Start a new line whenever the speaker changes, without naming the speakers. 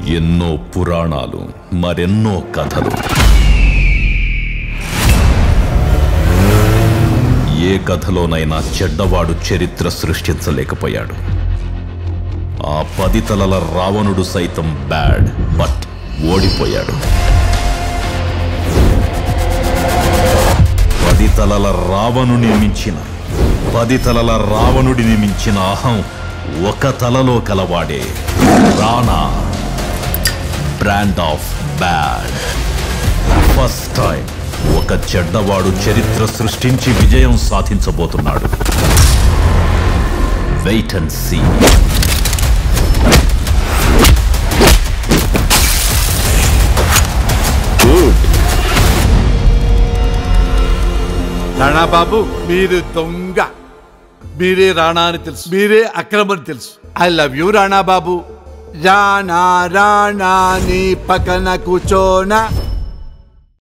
ఎన్నో పురాణాలు మరెన్నో కథలు ఏ కథలోనైనా చెడ్డవాడు చరిత్ర సృష్టించలేకపోయాడు ఆ పది తలల రావణుడు సైతం బ్యాడ్ బట్ ఓడిపోయాడు పది తలల రావణుని మించిన పది తలల రావణుడిని మించిన అహం ఒక తలలో కలవాడే Rana brand of bad first time ఒక చెడ్డవాడు చరిత్ర సృష్టించి విజయం సాధించబోతున్నాడు wait and see
Rana Babu మీరు దొంగ మీరే రాణా అని తెలుసు మీరే అక్రమని తెలుసు I love you Rana Babu Rana Rana నీ పక్కన కూర్చోనా